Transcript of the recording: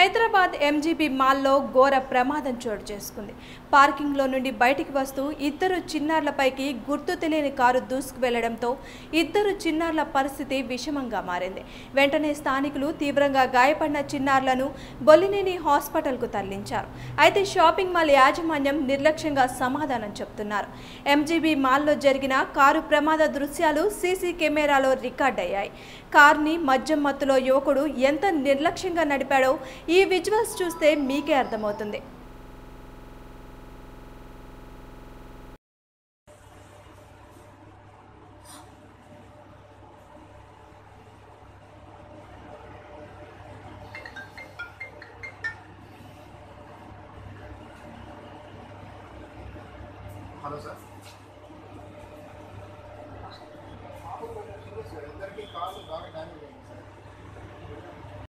Hyderabad MGB మాల్లో ఘోర ప్రమాదం చోటు చేసుకుంది పార్కింగ్లో నుండి బయటికి వస్తూ ఇద్దరు చిన్నారులపైకి గుర్తు తెలియని కారు దూసుకు వెళ్లడంతో ఇద్దరు చిన్నారుల పరిస్థితి విషమంగా మారింది వెంటనే స్థానికులు తీవ్రంగా గాయపడిన చిన్నారులను బొల్లినేని హాస్పిటల్కు తరలించారు అయితే షాపింగ్ మాల్ యాజమాన్యం నిర్లక్ష్యంగా సమాధానం చెప్తున్నారు ఎంజీబీ మాల్లో జరిగిన కారు ప్రమాద దృశ్యాలు సీసీ కెమెరాలో రికార్డ్ అయ్యాయి కార్ని మద్యం మత్తులో యువకుడు ఎంత నిర్లక్ష్యంగా నడిపాడో ఈ విజువల్స్ చూస్తే మీకే అర్థమవుతుంది హలో సార్